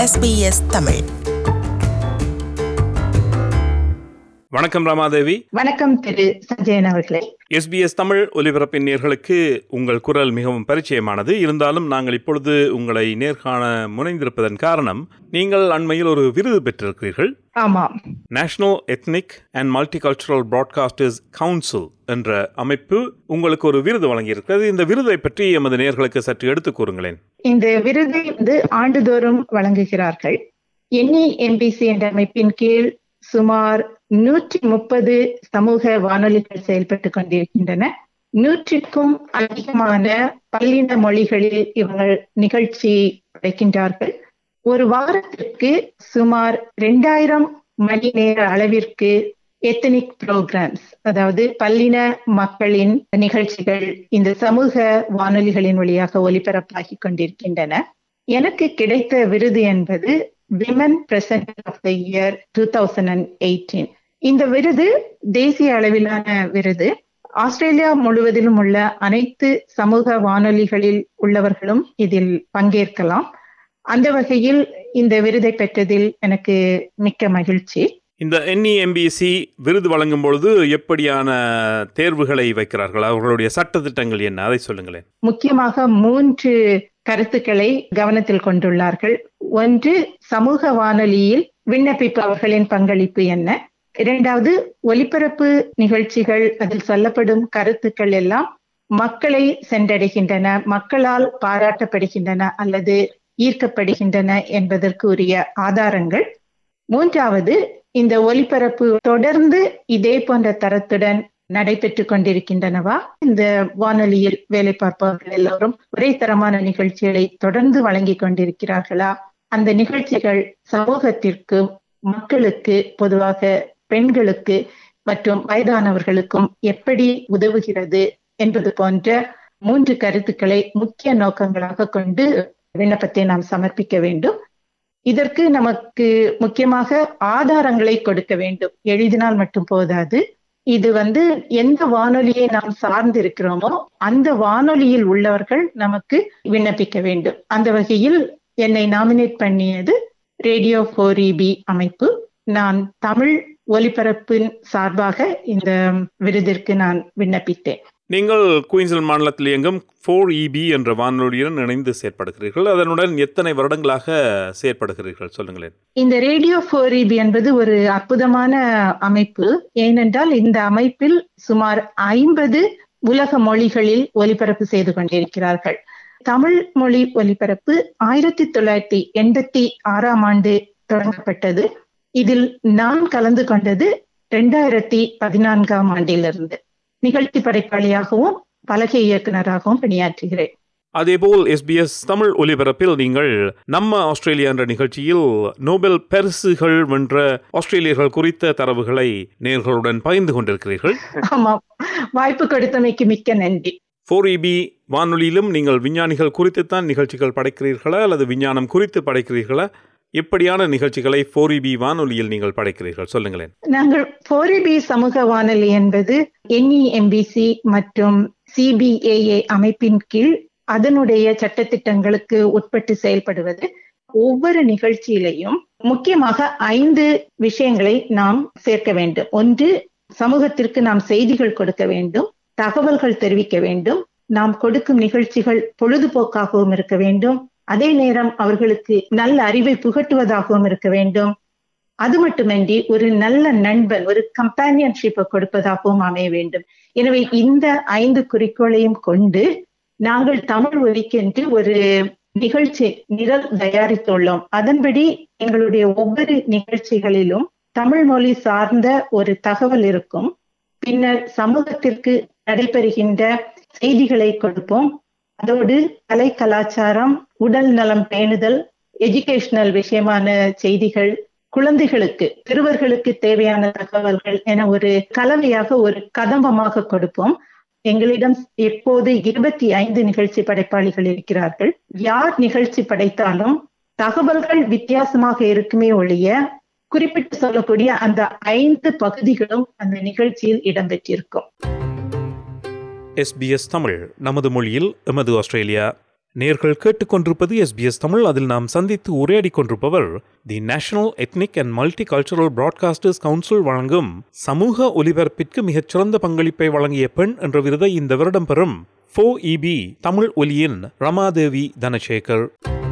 SBS Tamil வணக்கம் ராமாதேவி வணக்கம் திரு சஞ்சயன் அவர்களே எஸ்பிஎஸ் தமிழ் ஒலிபரப்பின் நேர்களுக்கு உங்கள் குரல் மிகவும் பரிச்சயமானது இருந்தாலும் நாங்கள் இப்பொழுது உங்களை நேர்காண முனைந்திருப்பதன் காரணம் நீங்கள் அண்மையில் ஒரு விருது பெற்றிருக்கிறீர்கள் ஆமாம் national ethnic and multicultural broadcasters council என்ற அமைப்பு உங்களுக்கு ஒரு விருது வழங்கியிருக்கிறது இந்த விருதை பற்றி எமது நேர்களுக்கு சற்று எடுத்துக் கூறுங்களேன் இந்த விருதை வந்து ஆண்டுதோறும் வழங்குகிறார்கள் என்இ எம்பிசி என்ற அமைப்பின் கீழ் சுமார் நூற்றி முப்பது சமூக வானொலிகள் செயல்பட்டு கொண்டிருக்கின்றன நூற்றிற்கும் அதிகமான பல்லின மொழிகளில் இவர்கள் நிகழ்ச்சி படைக்கின்றார்கள் ஒரு வாரத்திற்கு சுமார் ரெண்டாயிரம் மணி நேர அளவிற்கு எத்தனிக் ப்ரோக்ராம்ஸ் அதாவது பல்லின மக்களின் நிகழ்ச்சிகள் இந்த சமூக வானொலிகளின் வழியாக ஒலிபரப்பாகி கொண்டிருக்கின்றன எனக்கு கிடைத்த விருது என்பது woman present of the year two thousand and eighteen இந்த விருது தேசிய அளவிலான விருது ஆஸ்திரேலியா முழுவதிலும் உள்ள அனைத்து சமூக வானொலிகளில் உள்ளவர்களும் இதில் பங்கேற்கலாம் அந்த வகையில் இந்த விருதை பெற்றதில் எனக்கு மிக்க மகிழ்ச்சி இந்த என்இஎம்பிசி விருது வழங்கும் பொழுது எப்படியான தேர்வுகளை வைக்கிறார்கள் அவர்களுடைய சட்டத்திட்டங்கள் என்ன அதை சொல்லுங்களேன் முக்கியமாக மூன்று கருத்துக்களை கவனத்தில் கொண்டுள்ளார்கள் ஒன்று சமூக வானொலியில் விண்ணப்பிப்பவர்களின் பங்களிப்பு என்ன இரண்டாவது ஒலிபரப்பு நிகழ்ச்சிகள் அதில் சொல்லப்படும் கருத்துக்கள் எல்லாம் மக்களை சென்றடைகின்றன மக்களால் பாராட்டப்படுகின்றன அல்லது ஈர்க்கப்படுகின்றன என்பதற்கு உரிய ஆதாரங்கள் மூன்றாவது இந்த ஒலிபரப்பு தொடர்ந்து இதே போன்ற தரத்துடன் நடைபெற்று கொண்டிருக்கின்றனவா இந்த வானொலியில் வேலை பார்ப்பவர்கள் எல்லோரும் ஒரே தரமான நிகழ்ச்சிகளை தொடர்ந்து வழங்கி கொண்டிருக்கிறார்களா அந்த நிகழ்ச்சிகள் சமூகத்திற்கு மக்களுக்கு பொதுவாக பெண்களுக்கு மற்றும் வயதானவர்களுக்கும் எப்படி உதவுகிறது என்பது போன்ற மூன்று கருத்துக்களை முக்கிய நோக்கங்களாக கொண்டு விண்ணப்பத்தை நாம் சமர்ப்பிக்க வேண்டும் இதற்கு நமக்கு முக்கியமாக ஆதாரங்களை கொடுக்க வேண்டும் எழுதினால் மட்டும் போதாது இது வந்து எந்த வானொலியை நாம் சார்ந்து இருக்கிறோமோ அந்த வானொலியில் உள்ளவர்கள் நமக்கு விண்ணப்பிக்க வேண்டும் அந்த வகையில் என்னை நாமினேட் பண்ணியது ரேடியோ ஃபோர் இபி அமைப்பு நான் தமிழ் ஒலிபரப்பின் சார்பாக இந்த விருதிற்கு நான் விண்ணப்பித்தேன் நீங்கள் குயின்ஸ்லாந்து மாநிலத்தில் இயங்கும் ஃபோர் இபி என்ற வானொலியுடன் இணைந்து செயற்படுகிறீர்கள் அதனுடன் எத்தனை வருடங்களாக செயற்படுகிறீர்கள் சொல்லுங்களேன் இந்த ரேடியோ ஃபோர் இபி என்பது ஒரு அற்புதமான அமைப்பு ஏனென்றால் இந்த அமைப்பில் சுமார் ஐம்பது உலக மொழிகளில் ஒலிபரப்பு செய்து கொண்டிருக்கிறார்கள் தமிழ் மொழி ஒலிபரப்பு ஆயிரத்தி தொள்ளாயிரத்தி எண்பத்தி ஆறாம் ஆண்டு தொடங்கப்பட்டது இதில் நான் கலந்து கொண்டது இரண்டாயிரத்தி பதினான்காம் ஆண்டிலிருந்து நிகழ்ச்சி படைப்பாளியாகவும் பலகை இயக்குனராகவும் பணியாற்றுகிறேன் அதேபோல் எஸ்பிஎஸ் தமிழ் ஒலிபரப்பில் நீங்கள் நம்ம ஆஸ்திரேலியா என்ற நிகழ்ச்சியில் நோபல் பரிசுகள் வென்ற ஆஸ்திரேலியர்கள் குறித்த தரவுகளை நேர்களுடன் பகிர்ந்து கொண்டிருக்கிறீர்கள் ஆமாம் வாய்ப்பு கொடுத்தமைக்கு மிக்க நன்றி ஃபோர் இபி வானொலியிலும் நீங்கள் விஞ்ஞானிகள் குறித்துத்தான் நிகழ்ச்சிகள் படைக்கிறீர்களா அல்லது விஞ்ஞானம் குறித்து படைக்கிறீர்களா எப்படியான நிகழ்ச்சிகளை ஃபோர் இபி வானொலியில் நீங்கள் படைக்கிறீர்கள் சொல்லுங்களேன் நாங்கள் போரிபி சமூக வானொலி என்பது என்இஎம்பிசி மற்றும் சிபிஏஏ அமைப்பின் கீழ் அதனுடைய சட்டத்திட்டங்களுக்கு உட்பட்டு செயல்படுவது ஒவ்வொரு நிகழ்ச்சியிலையும் முக்கியமாக ஐந்து விஷயங்களை நாம் சேர்க்க வேண்டும் ஒன்று சமூகத்திற்கு நாம் செய்திகள் கொடுக்க வேண்டும் தகவல்கள் தெரிவிக்க வேண்டும் நாம் கொடுக்கும் நிகழ்ச்சிகள் பொழுதுபோக்காகவும் இருக்க வேண்டும் அதே நேரம் அவர்களுக்கு நல்ல அறிவை புகட்டுவதாகவும் இருக்க வேண்டும் அது மட்டுமன்றி ஒரு நல்ல நண்பன் ஒரு கம்பானியன்ஷிப்பை கொடுப்பதாகவும் அமைய வேண்டும் எனவே இந்த ஐந்து குறிக்கோளையும் கொண்டு நாங்கள் தமிழ் ஒலிக்கென்று ஒரு நிகழ்ச்சி நிரல் தயாரித்துள்ளோம் அதன்படி எங்களுடைய ஒவ்வொரு நிகழ்ச்சிகளிலும் தமிழ் மொழி சார்ந்த ஒரு தகவல் இருக்கும் பின்னர் சமூகத்திற்கு நடைபெறுகின்ற செய்திகளை கொடுப்போம் அதோடு கலை கலாச்சாரம் உடல் நலம் பேணுதல் எஜுகேஷனல் விஷயமான செய்திகள் குழந்தைகளுக்கு சிறுவர்களுக்கு தேவையான தகவல்கள் என ஒரு கலவையாக ஒரு கதம்பமாக கொடுப்போம் எங்களிடம் எப்போது இருபத்தி ஐந்து நிகழ்ச்சி படைப்பாளிகள் இருக்கிறார்கள் யார் நிகழ்ச்சி படைத்தாலும் தகவல்கள் வித்தியாசமாக இருக்குமே ஒழிய குறிப்பிட்டு சொல்லக்கூடிய அந்த ஐந்து பகுதிகளும் அந்த நிகழ்ச்சியில் இடம்பெற்றிருக்கும் எஸ்பிஎஸ் தமிழ் நமது மொழியில் எமது ஆஸ்திரேலியா நேர்கள் கேட்டுக்கொண்டிருப்பது எஸ்பிஎஸ் தமிழ் அதில் நாம் சந்தித்து உரையாடி கொண்டிருப்பவர் the national ethnic and multicultural broadcasters council வழங்கும் சமூக ஒலிபரப்பிற்கு மிகச்சிறந்த பங்களிப்பை வழங்கிய பெண் என்ற விருதை இந்த வருடம் பெறும் ஃபோ இபி தமிழ் ஒலியின் ரமாதேவி தனசேகர்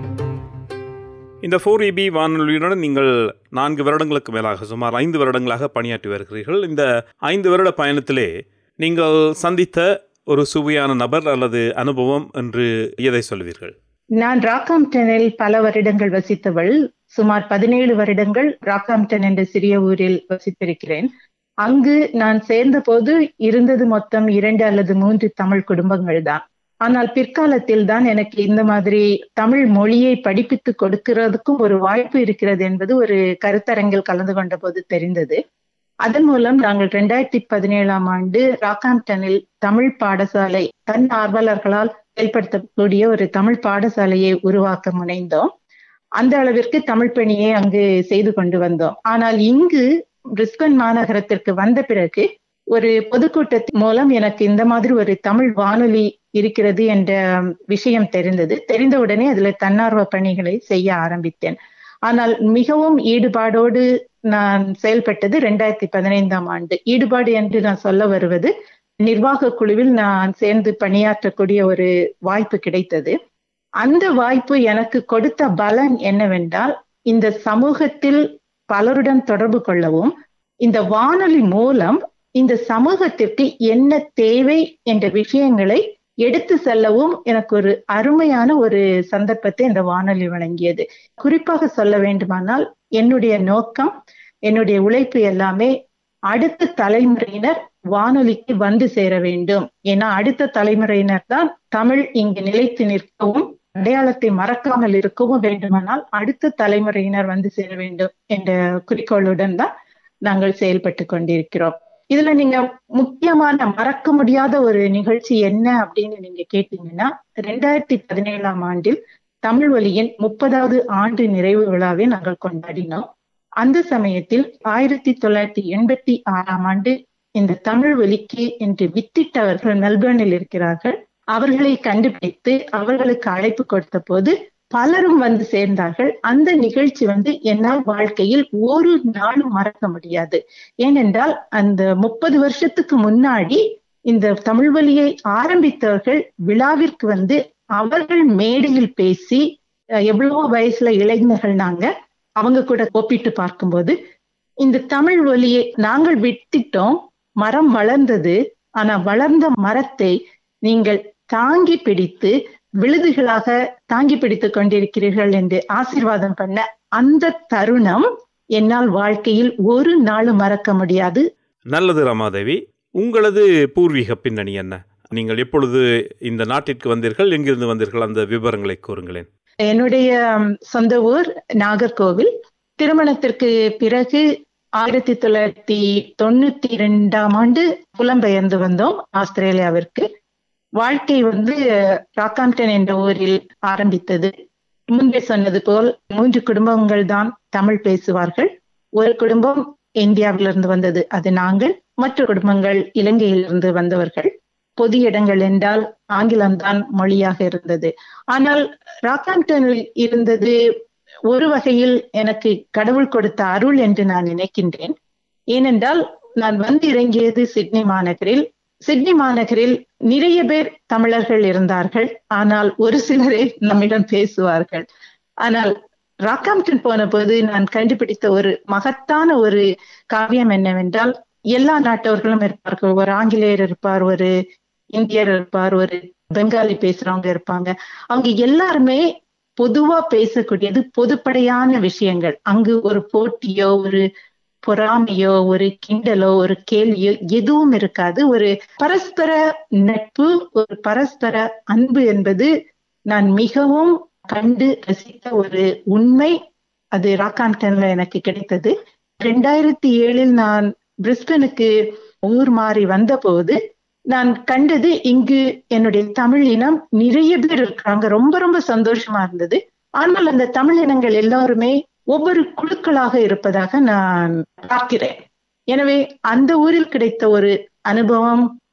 இந்த ஃபோர் இபி வானொலியுடன் நீங்கள் நான்கு வருடங்களுக்கு மேலாக சுமார் ஐந்து வருடங்களாக பணியாற்றி வருகிறீர்கள் இந்த ஐந்து வருட பயணத்திலே நீங்கள் சந்தித்த ஒரு சுவையான நபர் அல்லது அனுபவம் என்று எதை சொல்வீர்கள் நான் ராக்காம்டனில் பல வருடங்கள் வசித்தவள் சுமார் பதினேழு வருடங்கள் ராக்காம்டன் என்ற சிறிய ஊரில் வசித்திருக்கிறேன் அங்கு நான் சேர்ந்த போது இருந்தது மொத்தம் இரண்டு அல்லது மூன்று தமிழ் குடும்பங்கள் தான் ஆனால் பிற்காலத்தில் தான் எனக்கு இந்த மாதிரி தமிழ் மொழியை படிப்பித்து கொடுக்கிறதுக்கும் ஒரு வாய்ப்பு இருக்கிறது என்பது ஒரு கருத்தரங்கில் கலந்து கொண்ட போது தெரிந்தது அதன் மூலம் நாங்கள் இரண்டாயிரத்தி பதினேழாம் ஆண்டு ராக்காம்டனில் தமிழ் பாடசாலை தன் ஆர்வலர்களால் செயல்படுத்தக்கூடிய ஒரு தமிழ் பாடசாலையை உருவாக்க முனைந்தோம் அந்த அளவிற்கு தமிழ் பணியை அங்கு செய்து கொண்டு வந்தோம் ஆனால் இங்கு பிரிஸ்பன் மாநகரத்திற்கு வந்த பிறகு ஒரு பொதுக்கூட்டத்தின் மூலம் எனக்கு இந்த மாதிரி ஒரு தமிழ் வானொலி இருக்கிறது என்ற விஷயம் தெரிந்தது தெரிந்தவுடனே அதுல தன்னார்வ பணிகளை செய்ய ஆரம்பித்தேன் ஆனால் மிகவும் ஈடுபாடோடு நான் செயல்பட்டது ரெண்டாயிரத்தி பதினைந்தாம் ஆண்டு ஈடுபாடு என்று நான் சொல்ல வருவது நிர்வாக குழுவில் நான் சேர்ந்து பணியாற்றக்கூடிய ஒரு வாய்ப்பு கிடைத்தது அந்த வாய்ப்பு எனக்கு கொடுத்த பலன் என்னவென்றால் இந்த சமூகத்தில் பலருடன் தொடர்பு கொள்ளவும் இந்த வானொலி மூலம் இந்த சமூகத்திற்கு என்ன தேவை என்ற விஷயங்களை எடுத்து செல்லவும் எனக்கு ஒரு அருமையான ஒரு சந்தர்ப்பத்தை இந்த வானொலி வழங்கியது குறிப்பாக சொல்ல வேண்டுமானால் என்னுடைய நோக்கம் என்னுடைய உழைப்பு எல்லாமே அடுத்த தலைமுறையினர் வானொலிக்கு வந்து சேர வேண்டும் ஏன்னா அடுத்த தலைமுறையினர் தான் தமிழ் இங்கு நிலைத்து நிற்கவும் அடையாளத்தை மறக்காமல் இருக்கவும் வேண்டுமானால் அடுத்த தலைமுறையினர் வந்து சேர வேண்டும் என்ற குறிக்கோளுடன் தான் நாங்கள் செயல்பட்டு கொண்டிருக்கிறோம் இதுல நீங்க முக்கியமான மறக்க முடியாத ஒரு நிகழ்ச்சி என்ன அப்படின்னு நீங்க கேட்டீங்கன்னா ரெண்டாயிரத்தி பதினேழாம் ஆண்டில் தமிழ் ஒலியின் முப்பதாவது ஆண்டு நிறைவு விழாவை நாங்கள் கொண்டாடினோம் அந்த சமயத்தில் ஆயிரத்தி தொள்ளாயிரத்தி எண்பத்தி ஆறாம் ஆண்டு இந்த தமிழ் ஒலிக்கு என்று வித்திட்டவர்கள் மெல்பர்னில் இருக்கிறார்கள் அவர்களை கண்டுபிடித்து அவர்களுக்கு அழைப்பு கொடுத்த போது பலரும் வந்து சேர்ந்தார்கள் அந்த நிகழ்ச்சி வந்து என்னால் வாழ்க்கையில் ஒரு நாளும் மறக்க முடியாது ஏனென்றால் அந்த முப்பது வருஷத்துக்கு முன்னாடி இந்த தமிழ் வழியை ஆரம்பித்தவர்கள் விழாவிற்கு வந்து அவர்கள் மேடையில் பேசி எவ்வளவோ வயசுல இளைஞர்கள் நாங்க அவங்க கூட ஒப்பிட்டு பார்க்கும்போது இந்த தமிழ் ஒலியை நாங்கள் விட்டுட்டோம் மரம் வளர்ந்தது ஆனா வளர்ந்த மரத்தை நீங்கள் தாங்கி பிடித்து விழுதுகளாக தாங்கி பிடித்துக் கொண்டிருக்கிறீர்கள் என்று ஆசீர்வாதம் பண்ண அந்த தருணம் என்னால் வாழ்க்கையில் ஒரு நாளும் மறக்க முடியாது நல்லது ரமாதேவி உங்களது பூர்வீக பின்னணி என்ன நீங்கள் எப்பொழுது இந்த நாட்டிற்கு வந்தீர்கள் எங்கிருந்து வந்தீர்கள் அந்த விவரங்களை கூறுங்களேன் என்னுடைய சொந்த ஊர் நாகர்கோவில் திருமணத்திற்கு பிறகு ஆயிரத்தி தொள்ளாயிரத்தி தொண்ணூத்தி இரண்டாம் ஆண்டு புலம்பெயர்ந்து வந்தோம் ஆஸ்திரேலியாவிற்கு வாழ்க்கை வந்து ராக்காம்டன் என்ற ஊரில் ஆரம்பித்தது முன்பே சொன்னது போல் மூன்று குடும்பங்கள் தான் தமிழ் பேசுவார்கள் ஒரு குடும்பம் இந்தியாவிலிருந்து வந்தது அது நாங்கள் மற்ற குடும்பங்கள் இலங்கையிலிருந்து வந்தவர்கள் பொது இடங்கள் என்றால் ஆங்கிலம்தான் மொழியாக இருந்தது ஆனால் ராக்காம்டனில் இருந்தது ஒரு வகையில் எனக்கு கடவுள் கொடுத்த அருள் என்று நான் நினைக்கின்றேன் ஏனென்றால் நான் வந்து இறங்கியது சிட்னி மாநகரில் சிட்னி மாநகரில் நிறைய பேர் தமிழர்கள் இருந்தார்கள் ஆனால் ஒரு சிலரே நம்மிடம் பேசுவார்கள் ஆனால் ராக்காம்டன் போன போது நான் கண்டுபிடித்த ஒரு மகத்தான ஒரு காவியம் என்னவென்றால் எல்லா நாட்டவர்களும் இருப்பார்கள் ஒரு ஆங்கிலேயர் இருப்பார் ஒரு இந்தியர் இருப்பார் ஒரு பெங்காலி பேசுறவங்க இருப்பாங்க அவங்க எல்லாருமே பொதுவா பேசக்கூடியது பொதுப்படையான விஷயங்கள் அங்கு ஒரு போட்டியோ ஒரு பொறாமையோ ஒரு கிண்டலோ ஒரு கேள்வியோ எதுவும் இருக்காது ஒரு பரஸ்பர நட்பு ஒரு பரஸ்பர அன்பு என்பது நான் மிகவும் கண்டு ரசித்த ஒரு உண்மை அது ராக்காம்டன்ல எனக்கு கிடைத்தது ரெண்டாயிரத்தி ஏழில் நான் பிரிஸ்பனுக்கு ஊர் மாறி வந்த போது நான் கண்டது இங்கு என்னுடைய தமிழ் இனம் நிறைய பேர் இருக்காங்க ரொம்ப ரொம்ப சந்தோஷமா இருந்தது ஆனால் அந்த தமிழ் இனங்கள் எல்லாருமே ஒவ்வொரு குழுக்களாக இருப்பதாக நான் பார்க்கிறேன் எனவே அந்த ஊரில் கிடைத்த ஒரு அனுபவம்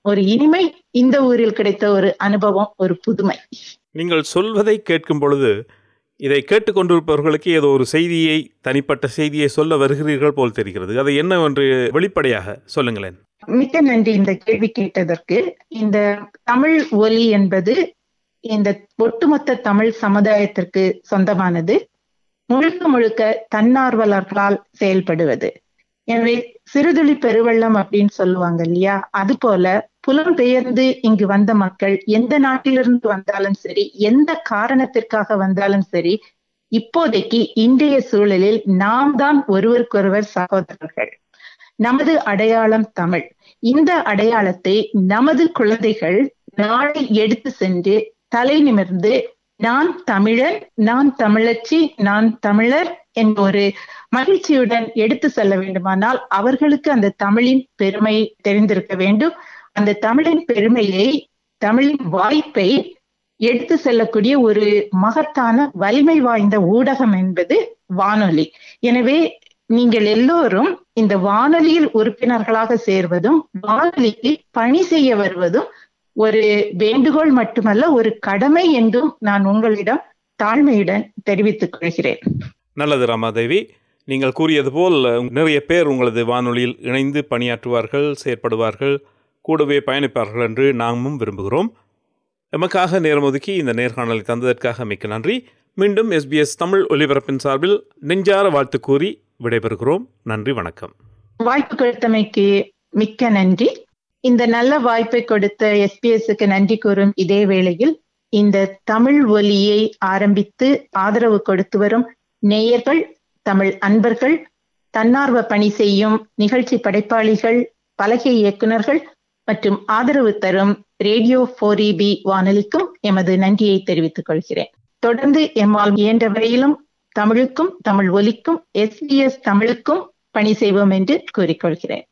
ஒரு இனிமை இந்த ஊரில் கிடைத்த ஒரு அனுபவம் ஒரு புதுமை நீங்கள் சொல்வதை கேட்கும் பொழுது இதை கேட்டுக்கொண்டிருப்பவர்களுக்கு ஏதோ ஒரு செய்தியை தனிப்பட்ட செய்தியை சொல்ல வருகிறீர்கள் போல் தெரிகிறது அதை என்னவென்று வெளிப்படையாக சொல்லுங்களேன் மிக்க நன்றி இந்த கேள்வி கேட்டதற்கு இந்த தமிழ் ஒலி என்பது இந்த ஒட்டுமொத்த தமிழ் சமுதாயத்திற்கு சொந்தமானது முழுக்க முழுக்க தன்னார்வலர்களால் செயல்படுவது எனவே சிறுதுளி பெருவெள்ளம் அப்படின்னு சொல்லுவாங்க இல்லையா அது போல புலம்பெயர்ந்து இங்கு வந்த மக்கள் எந்த நாட்டிலிருந்து வந்தாலும் சரி எந்த காரணத்திற்காக வந்தாலும் சரி இப்போதைக்கு இன்றைய சூழலில் நாம் தான் ஒருவருக்கொருவர் சகோதரர்கள் நமது அடையாளம் தமிழ் இந்த அடையாளத்தை நமது குழந்தைகள் நாளை எடுத்து சென்று தலை நிமிர்ந்து நான் தமிழன் நான் தமிழச்சி நான் தமிழர் என்ற ஒரு மகிழ்ச்சியுடன் எடுத்து செல்ல வேண்டுமானால் அவர்களுக்கு அந்த தமிழின் பெருமை தெரிந்திருக்க வேண்டும் அந்த தமிழின் பெருமையை தமிழின் வாய்ப்பை எடுத்து செல்லக்கூடிய ஒரு மகத்தான வலிமை வாய்ந்த ஊடகம் என்பது வானொலி எனவே நீங்கள் எல்லோரும் இந்த வானொலியில் உறுப்பினர்களாக சேர்வதும் வானொலிக்கு பணி செய்ய வருவதும் ஒரு வேண்டுகோள் மட்டுமல்ல ஒரு கடமை என்றும் நான் உங்களிடம் தாழ்மையுடன் தெரிவித்துக் கொள்கிறேன் நல்லது ராமாதேவி நீங்கள் கூறியது போல் நிறைய பேர் உங்களது வானொலியில் இணைந்து பணியாற்றுவார்கள் செயற்படுவார்கள் கூடவே பயணிப்பார்கள் என்று நாமும் விரும்புகிறோம் எமக்காக நேரம் ஒதுக்கி இந்த நேர்காணலை தந்ததற்காக மிக்க நன்றி மீண்டும் எஸ்பிஎஸ் தமிழ் ஒலிபரப்பின் சார்பில் நெஞ்சார வாழ்த்து கூறி விடைபெறுகிறோம் நன்றி வணக்கம் வாய்ப்பு கொடுத்தமைக்கு மிக்க நன்றி இந்த நல்ல வாய்ப்பை கொடுத்த எஸ்பிஎஸ்க்கு நன்றி கூறும் இதே வேளையில் இந்த தமிழ் ஒலியை ஆரம்பித்து ஆதரவு கொடுத்து வரும் நேயர்கள் தமிழ் அன்பர்கள் தன்னார்வ பணி செய்யும் நிகழ்ச்சி படைப்பாளிகள் பலகை இயக்குநர்கள் மற்றும் ஆதரவு தரும் ரேடியோ போர் பி வானொலிக்கும் எமது நன்றியை தெரிவித்துக் கொள்கிறேன் தொடர்ந்து எம்மால் இயன்ற வரையிலும் தமிழுக்கும் தமிழ் ஒலிக்கும் எஸ்பிஎஸ் தமிழுக்கும் பணி செய்வோம் என்று கூறிக்கொள்கிறேன்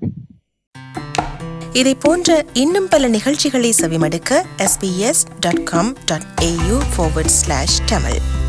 இதை போன்ற இன்னும் பல நிகழ்ச்சிகளை செவிமடுக்க sbs.com.au forward slash tamil